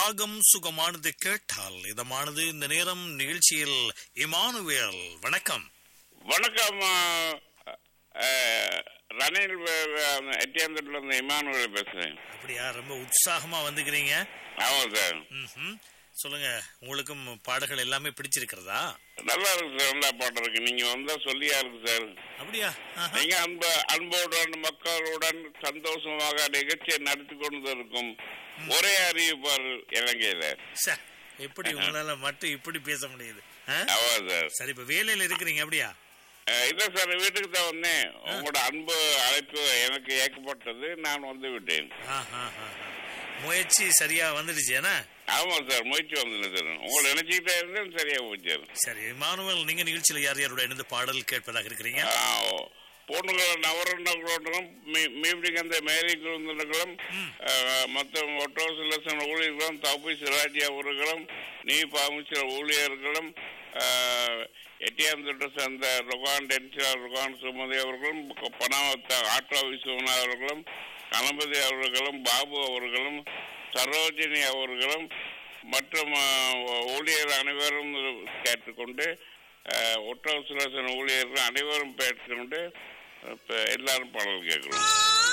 ராகம் சுகமானது கேட்டால் இதமானது இந்த நேரம் நிகழ்ச்சியில் இமானுவேல் வணக்கம் வணக்கம் ரணில் எட்டியாந்தோட்டில் இருந்து இமானுவேல் பேசுறேன் அப்படியா ரொம்ப உற்சாகமா வந்துக்கிறீங்க ஆமாம் சார் ம்ஹும். சொல்லுங்க உங்களுக்கும் பாடல்கள் எல்லாமே பிடிச்சிருக்கிறதா நல்லா இருக்கு சார் நல்லா பாட்டு இருக்கு நீங்க வந்தா சொல்லியா இருக்கு சார் அப்படியா ஆஹா. நீங்க அன்பு அன்புடன் மக்களுடன் சந்தோஷமாக நிகழ்ச்சியை நடத்தி கொண்டு இருக்கும் ஒரே அறிவிப்பார் இலங்கையில சே, எப்படி உங்களால மட்டும் இப்படி பேச முடியுது ஆ? ஆமாம் சார் சரி இப்ப வேலையில இருக்கிறீங்க அப்படியா அஹ் இல்ல சார் வீட்டுக்கு தான் வந்தேன் உங்களோட அன்பு அழைப்பு எனக்கு ஏற்கப்பட்டது நான் வந்து விட்டேன் ஆஹா, ஆஹா. முயற்சி சரியா வந்துடுச்சு என்ன ஆமா சார் முயற்சி வந்து சார் உங்களை நினைச்சுக்கிட்டே இருந்தேன் சரியா போச்சு சரி இமானுவேல் நீங்க நிகழ்ச்சியில யார் யாரோட இணைந்து பாடல் கேட்பதாக இருக்கிறீங்க பொண்ணுಗಳ நவரண்டங்களும் மீட்டிங் அந்த மேரி குழுந்தர்களும் மற்றும் ஒட்டோசிலசன் ஊழியர்களும் தப்பு சிராஜி அவர்களும் நீ பாமிச்சிற ஊழியர்களும் எட்டியாம் திட்ட சேர்ந்த ருகான் டென்சிலா ருகான் சுமதி அவர்களும் பணாமத்த ஆட்டோ விஸ்வநாத் அவர்களும் கணபதி அவர்களும் பாபு அவர்களும் சரோஜினி அவர்களும் மற்றும் அஹ், ஊழியர் அனைவரும் கேட்டுக்கொண்டு ஒட்டோ சுரேசன் ஊழியர்கள் அனைவரும் கேட்டுக்கொண்டு இப்ப எல்லாரும் பாடல் கேட்கிறோம்